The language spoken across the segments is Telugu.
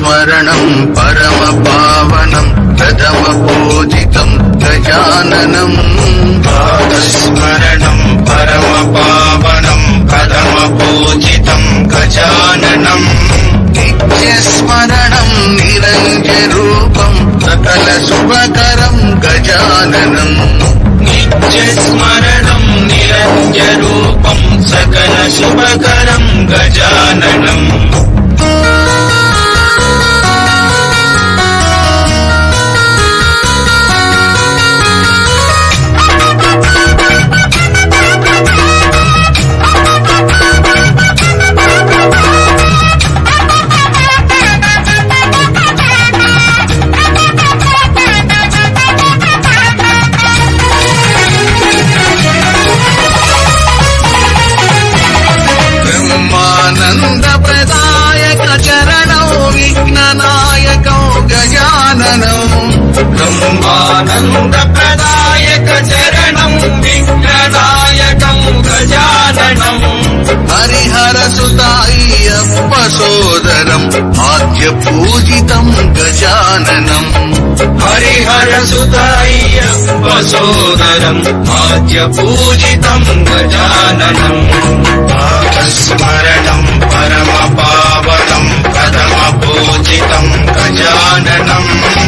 స్మరణం పరమ పావనం ప్రథమ పూజితం గజాననం స్మరణం పరమ పావనం ప్రథమ పూజితం గజాననం నిత్యస్మరణం నిరంజరూపం సకల శుభకరం గజాననం నిత్యస్మరణం నిరంజరూపం సకల శుభకరం గజాననం బ్రహ్మానంద ప్రదాయక చరణం విఘ్ననాయకం గజాననం బ్రహ్మానంద ప్రదాయక చరణం విఘ్నదాయకం గజాననం హరిహర సుతాయ్యప్ప సోదరం ఆద్య పూజితం గజాననం హరిహర సుతాయ్యప్ప సోదరం ఆద్య పూజితం గజాననం స్మరణం పరమ పావనం ప్రథమ పూజితం గజాననం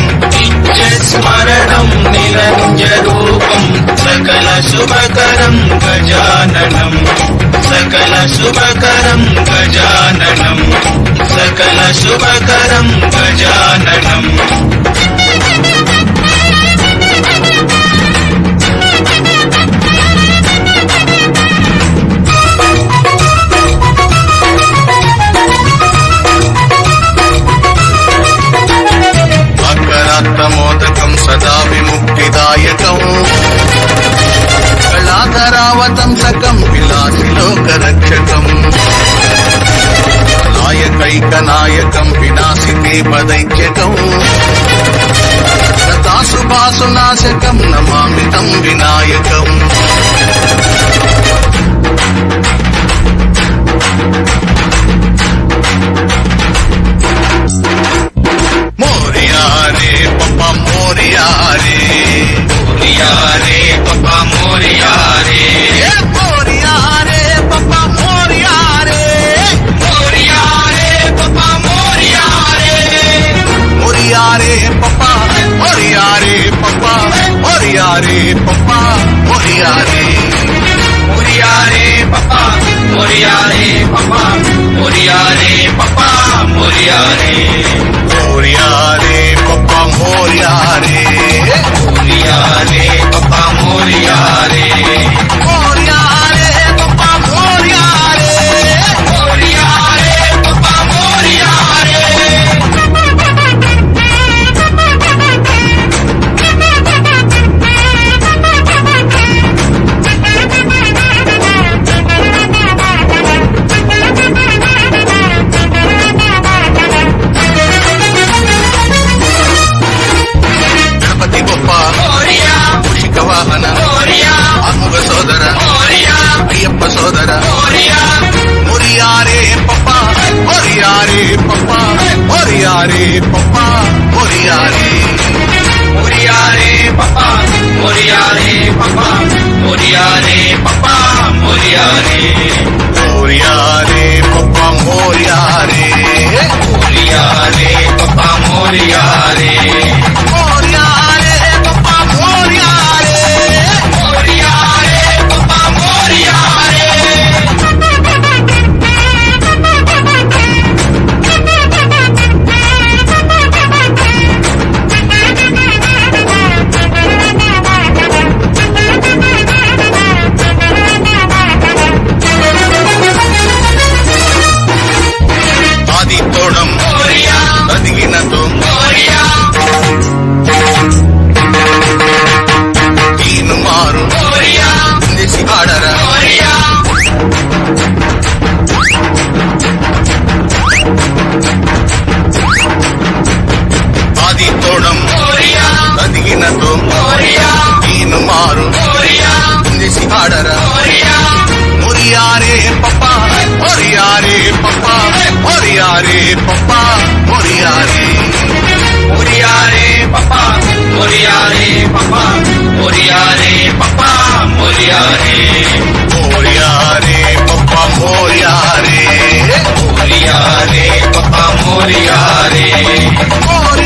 స్మరణం నిరంజరూపం సకల శుభకరం గజాననం సకల శుభకరం గజాననం సకల శుభకరం గజాననం అకరాత్తమోదకం సదా విముక్తిదాయకం కళాధరావతం సకం విలాసి లోకరక్షకం నాయకైక నాయకం వినాశితే పదైత్యకం సతాసుభాసు నాశకం నమామితం వినాయకం మోరియా రే పప్ప మోరియా రే మోరియా రే పప్ప మోరియా రే ఏ మోరియా రే పప్ప మోరియా రే మోరియా రే పప్ప మోరియా రే మోరియా రే పప్ప మోరియా రే పప్ప మోరియా రే పప్ప మోరియా రే మోరియా రే పప్ప మోరియా రే పప్ప మోరియా రే పప్ప మోరియా రే మోరియా రే పప్ప మోరియా రే మోరియా రే పప్ప మోరియా రే మోరియా రే పప్ప మోరియా రే మోరియా రే పప్ప మోరియా రే గణపతి గొప్ప మోరియా మూషిక వాహన మోరియా ఆత్మగ సోదర మోరియా అయ్యప్ప సోదర మోరియా మోరియా రే పప్ప మోరియా రే పప్ప మోరియా రే పప్ప మోరియా రే మోరియా రే పప్ప మోరియా రే పప్ప మోరియా రే పప్ప మోరియా రే మోరియా రే పప్ప మోరియా రే మోరియా రే పప్ప మోరియా రే మోరియా రే పప్ప మోరియా రే మోరియా రే పప్ప మోరియా రే ఆది తోడం మోరియా బతికినతో మోరియా తీను మారు మోరియా నిసి ఆడరా మోరియా ఆది తోడం మోరియా బతికినతో మోరియా తీను మారు మోరియా నిసి ఆడరా మోరియా మోరియా రే పప్ప మోరియా రే పప్ప మోరియా రే పప్ప మోరియా రే मोरिया रे पप्पा मोरिया रे पप्पा मोरिया रे మోరియా రే పప్పా మోరియా రే मोरिया रे पप्पा मोरिया रे మోరియా